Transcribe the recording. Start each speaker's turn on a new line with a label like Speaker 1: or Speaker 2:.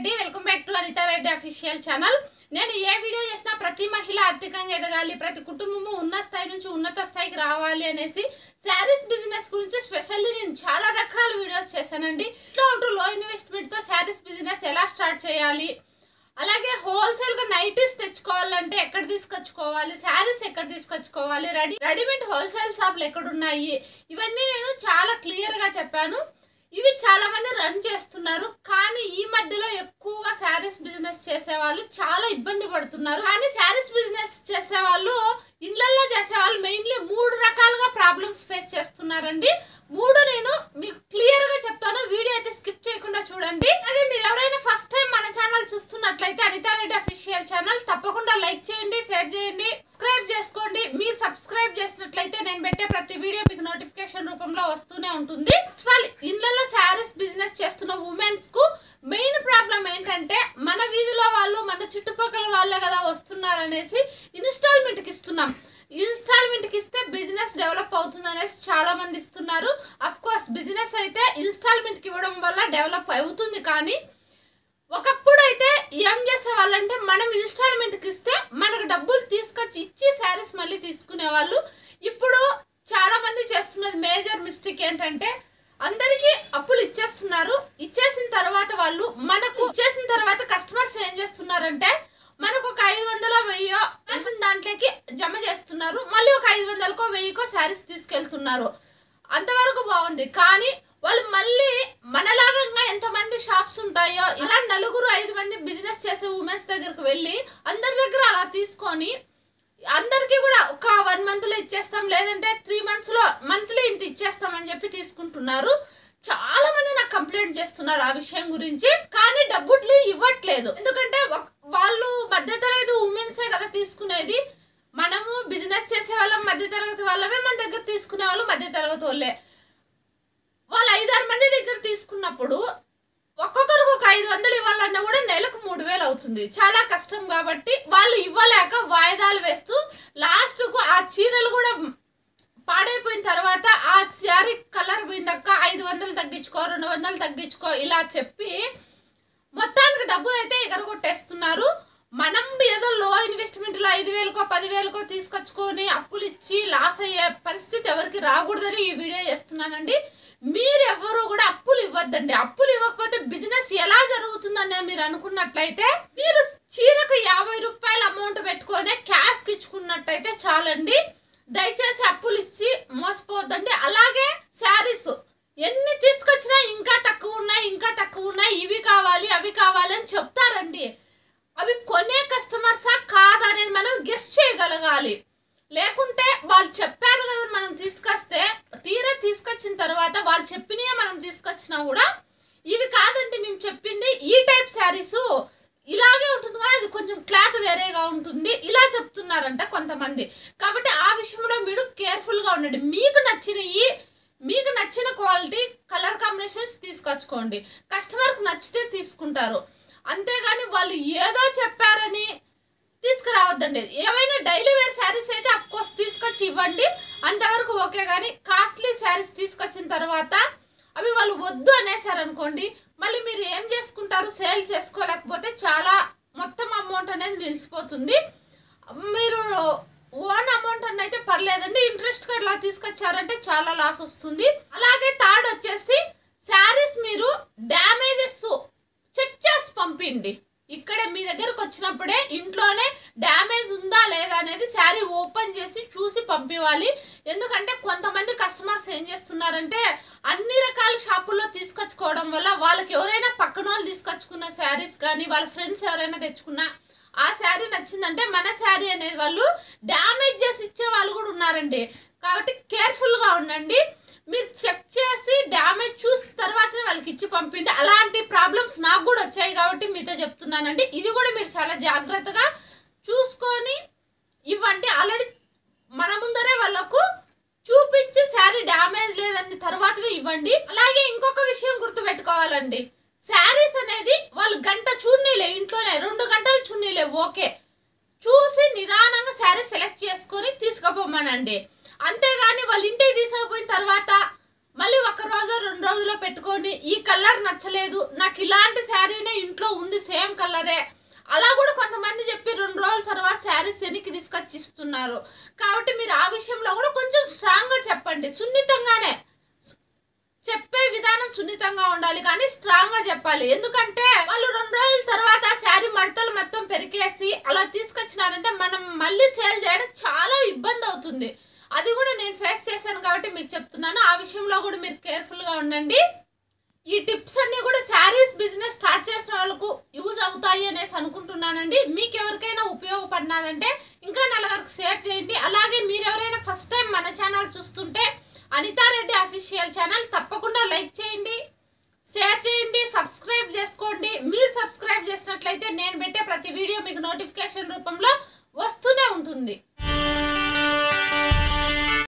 Speaker 1: Reddy welcome back to Anitha Reddy official channel నేను ఏ video చేసినా ప్రతి మహిళ ఆర్థికంగా ఎదగాలి ప్రతి కుటుంబము ఉన్న స్థాయి నుంచి ఉన్నత స్థాయికి రావాలి అనేసి శారీస్ బిజినెస్ గురించి స్పెషల్లీ నేను చాలా రకాల వీడియోస్ చేశానండి ఇట్లా ఉంటూ లో ఇన్వెస్ట్మెంట్ తో శారీస్ బిజినెస్ ఎలా స్టార్ట్ చేయాలి అలాగే హోల్సేల్ గా నైటీస్ తెచ్చుకోవాలంటే ఎక్కడ తీసుకొచ్చుకోవాలి శారీస్ ఎక్కడ తీసుకొచ్చుకోవాలి రెడీ రెడీమేడ్ హోల్సేల్ షాపులు ఎక్కడ ఉన్నాయి ఇవన్నీ నేను చాలా క్లియర్ గా చెప్పాను ఇవి చాలా మంది రన్ చేస్తున్నారు కానీ ఈ మధ్యలో ఎక్కువగా శారీస్ బిజినెస్ చేసే వాళ్ళు చాలా ఇబ్బంది పడుతున్నారు కానీ శారీస్ బిజినెస్ చేసే వాళ్ళు ఇళ్లలో చేసే వాళ్ళు మెయిన్లీ మూడు రకాలుగా ప్రాబ్లమ్స్ ఫేస్ చేస్తున్నారండి మూడు నేను మీకు క్లియర్ గా చెప్తాను వీడియో అయితే స్కిప్ చేయకుండా చూడండి అదే మీరు ఎవరైనా ఫస్ట్ టైం మన ఛానల్ చూస్తున్నట్లయితే అనితా రెడ్డి అఫీషియల్ ఛానల్ తప్పకుండా లైక్ చేయండి షేర్ చేయండి సబ్స్క్రైబ్ చేసుకోండి మీరు సబ్స్క్రైబ్ చేసినట్లయితే నేను పెట్టే ప్రతి వీడియో మీకు నోటిఫికేషన్ రూపంలో వస్తూనే ఉంటుంది ఫస్ట్ ఆఫ్ ఆల్ ఇళ్లలో శారీస్ బిజినెస్ చేస్తున్న ఉమెన్స్ కు మెయిన్ ప్రాబ్లం ఏంటంటే మన వీధిలో వాళ్ళు మన చుట్టుపక్కల వాళ్ళే కదా వస్తున్నారు అనేసి ఇన్స్టాల్మెంట్ కి ఇస్తున్నాం ఇన్స్టాల్మెంట్ కి ఇస్తే బిజినెస్ డెవలప్ అవుతుంది అనేసి చాలా మంది ఇస్తున్నారు అఫ్ కోర్స్ బిజినెస్ అయితే ఇన్స్టాల్మెంట్ కి ఇవ్వడం వల్ల డెవలప్ అవుతుంది కానీ ఒకప్పుడు అయితే ఏం చేసే వాళ్ళంటే మనం ఇన్స్టాల్మెంట్ కి ఇస్తే మనకు డబ్బులు తీసుకొచ్చి ఇచ్చి శారీస్ మళ్ళీ తీసుకునే వాళ్ళు ఇప్పుడు చాలా మంది చేస్తున్నది మేజర్ మిస్టేక్ ఏంటంటే అందరికి అప్పులు ఇచ్చేస్తున్నారు ఇచ్చేసిన తర్వాత వాళ్ళు మనకు ఇచ్చేసిన తర్వాత కస్టమర్స్ ఏం చేస్తున్నారంటే మనకు ఒక ఐదు వందలో వెయ్యో తెలిసిన దాంట్లోకి జమ చేస్తున్నారు మళ్ళీ ఒక ఐదు వందలకో వెయ్యికో శారీస్ తీసుకెళ్తున్నారు అంతవరకు బాగుంది కానీ వాళ్ళు మళ్ళీ మనలాగా ఎంతమంది షాప్స్ ఉంటాయో ఇలా నలుగురు ఐదు మంది బిజినెస్ చేసే ఉమెన్స్ దగ్గరకు వెళ్ళి అందరి దగ్గర అలా తీసుకొని అందరికీ కూడా ఒక వన్ మంత్ లో ఇచ్చేస్తాం లేదంటే త్రీ మంత్స్ లో మంత్లీ ఇంత ఇచ్చేస్తాం అని చెప్పి తీసుకుంటున్నారు చాలా మంది నాకు కంప్లైంట్ చేస్తున్నారు ఆ విషయం గురించి కానీ డబ్బులు ఇవ్వట్లేదు ఎందుకంటే ఒక- వాళ్ళు మధ్యతరగతి ఉమెన్సే కదా తీసుకునేది మనము బిజినెస్ చేసే వాళ్ళం మధ్యతరగతి వాళ్ళమే మన దగ్గర తీసుకునే వాళ్ళు మధ్యతరగతి వాళ్ళే వాళ్ళు ఐదారు మంది దగ్గర తీసుకున్నప్పుడు ఒక్కొక్కరికి ఒక ఐదు వందలు ఇవ్వాలన్నా కూడా నెలకు మూడు వేలు అవుతుంది చాలా కష్టం కాబట్టి వాళ్ళు ఇవ్వలేక వాయిదాలు వేస్తూ లాస్ట్ కు ఆ చీరలు కూడా పాడైపోయిన తర్వాత ఆ శారీ కలర్ పోయిందక్క ఐదు వందలు తగ్గించుకో రెండు వందలు తగ్గించుకో ఇలా చెప్పి మొత్తానికి డబ్బులు అయితే ఎగరగొట్టేస్తున్నారు మనం ఏదో లో ఇన్వెస్ట్మెంట్ లో ఐదు వేలకో పదివేలకో తీసుకొచ్చుకొని అప్పులు ఇచ్చి లాస్ అయ్యే పరిస్థితి ఎవరికి రాకూడదని ఈ వీడియో చేస్తున్నానండి మీరు ఎవరు కూడా అప్పులు ఇవ్వద్దండి అప్పులు ఇవ్వకపోతే బిజినెస్ ఎలా జరుగుతుందని మీరు అనుకున్నట్లయితే మీరు చీరకు యాభై రూపాయల అమౌంట్ పెట్టుకొని క్యాష్ ఇచ్చుకున్నట్టయితే చాలండి దయచేసి అప్పులు ఇచ్చి మోసపోవద్దండి అలాగే శారీస్ ఎన్ని తీసుకొచ్చినా ఇంకా తక్కువ ఉన్నాయి ఇంకా తక్కువ ఉన్నాయి ఇవి కావాలి అవి కావాలి అని చెప్తారండి అవి కొనే కస్టమర్సా కాదా అనేది మనం గెస్ట్ చేయగలగాలి లేకుంటే వాళ్ళు చెప్పారు కదా మనం తీసుకొస్తే తీరా తీసుకొచ్చిన తర్వాత వాళ్ళు చెప్పినయే మనం తీసుకొచ్చినా కూడా ఇవి కాదండి మేము చెప్పింది ఈ టైప్ శారీస్ ఇలాగే ఉంటుంది కానీ అది కొంచెం క్లాత్ వేరేగా ఉంటుంది ఇలా చెప్తున్నారంట కొంతమంది కాబట్టి ఆ విషయంలో మీరు కేర్ఫుల్ గా ఉండండి మీకు నచ్చినవి మీకు నచ్చిన క్వాలిటీ కలర్ కాంబినేషన్స్ తీసుకొచ్చుకోండి కస్టమర్కి నచ్చితే తీసుకుంటారు అంతేగాని వాళ్ళు ఏదో చెప్పారని తీసుకురావద్దండి ఏమైనా డైలీ వేర్ శారీస్ అయితే అఫ్ కోర్స్ తీసుకొచ్చి ఇవ్వండి అంతవరకు ఓకే కానీ కాస్ట్లీ శారీస్ తీసుకొచ్చిన తర్వాత అవి వాళ్ళు వద్దు అనేసారు అనుకోండి మళ్ళీ మీరు ఏం చేసుకుంటారు సేల్ చేసుకోలేకపోతే చాలా మొత్తం అమౌంట్ అనేది నిలిచిపోతుంది మీరు ఓన్ అమౌంట్ అని అయితే పర్లేదండి ఇంట్రెస్ట్ అట్లా తీసుకొచ్చారంటే చాలా లాస్ వస్తుంది అలాగే థర్డ్ వచ్చేసి శారీస్ మీరు డ్యామేజెస్ చెక్ చేసి పంపిండి ఇక్కడే మీ దగ్గరకు వచ్చినప్పుడే ఇంట్లోనే డ్యామేజ్ ఉందా లేదా అనేది శారీ ఓపెన్ చేసి చూసి పంపివ్వాలి ఎందుకంటే కొంతమంది కస్టమర్స్ ఏం చేస్తున్నారంటే అన్ని రకాల షాపుల్లో తీసుకొచ్చుకోవడం వల్ల వాళ్ళకి ఎవరైనా పక్కన వాళ్ళు తీసుకొచ్చుకున్న శారీస్ కానీ వాళ్ళ ఫ్రెండ్స్ ఎవరైనా తెచ్చుకున్నా ఆ శారీ నచ్చిందంటే మన శారీ అనేది వాళ్ళు డ్యామేజ్ చేసి ఇచ్చే వాళ్ళు కూడా ఉన్నారండి కాబట్టి కేర్ఫుల్ గా ఉండండి మీరు చెక్ చేసి డ్యామేజ్ చూసిన తర్వాతనే వాళ్ళకి ఇచ్చి పంపిండి అలాంటి ప్రాబ్లమ్స్ నాకు కూడా వచ్చాయి కాబట్టి మీతో చెప్తున్నానండి ఇది కూడా మీరు చాలా జాగ్రత్తగా చూసుకొని ఇవ్వండి ఆల్రెడీ మన ముందరే వాళ్ళకు చూపించి శారీ డ్యామేజ్ లేదని తర్వాతనే ఇవ్వండి అలాగే ఇంకొక విషయం గుర్తుపెట్టుకోవాలండి శారీస్ అనేది వాళ్ళు గంట చూడనీలే ఇంట్లోనే రెండు గంటలు చూడనీలే ఓకే చూసి నిదానంగా శారీ సెలెక్ట్ చేసుకొని తీసుకుపోమనండి అంతేగాని వాళ్ళ ఇంటికి తీసుకుపోయిన తర్వాత మళ్ళీ ఒక రోజు రెండు రోజుల్లో పెట్టుకొని ఈ కలర్ నచ్చలేదు నాకు ఇలాంటి శారీనే ఇంట్లో ఉంది సేమ్ కలరే అలా కూడా కొంతమంది చెప్పి రెండు రోజుల తర్వాత శారీస్ వెనక్కి తీసుకొచ్చి ఇస్తున్నారు కాబట్టి మీరు ఆ విషయంలో కూడా కొంచెం స్ట్రాంగ్గా చెప్పండి సున్నితంగానే చెప్పే విధానం సున్నితంగా ఉండాలి కానీ స్ట్రాంగ్ గా చెప్పాలి ఎందుకంటే వాళ్ళు రెండు రోజుల తర్వాత శారీ మడతలు మొత్తం పెరికేసి అలా తీసుకొచ్చినారంటే మనం మళ్ళీ సేల్ చేయడం చాలా ఇబ్బంది అవుతుంది అది కూడా నేను ఫేస్ చేశాను కాబట్టి మీకు చెప్తున్నాను ఆ విషయంలో కూడా మీరు కేర్ఫుల్ గా ఉండండి ఈ టిప్స్ అన్ని కూడా శారీస్ బిజినెస్ స్టార్ట్ చేసిన వాళ్ళకు యూజ్ అవుతాయి అనేసి అనుకుంటున్నానండి మీకు ఎవరికైనా ఉపయోగపడినదంటే ఇంకా నలుగురికి షేర్ చేయండి అలాగే మీరు ఎవరైనా ఫస్ట్ టైం మన ఛానల్ చూస్తుంటే అనితారెడ్డి అఫీషియల్ ఛానల్ తప్పకుండా లైక్ చేయండి షేర్ చేయండి సబ్స్క్రైబ్ చేసుకోండి మీరు సబ్స్క్రైబ్ చేసినట్లయితే నేను పెట్టే ప్రతి వీడియో మీకు నోటిఫికేషన్ రూపంలో వస్తూనే ఉంటుంది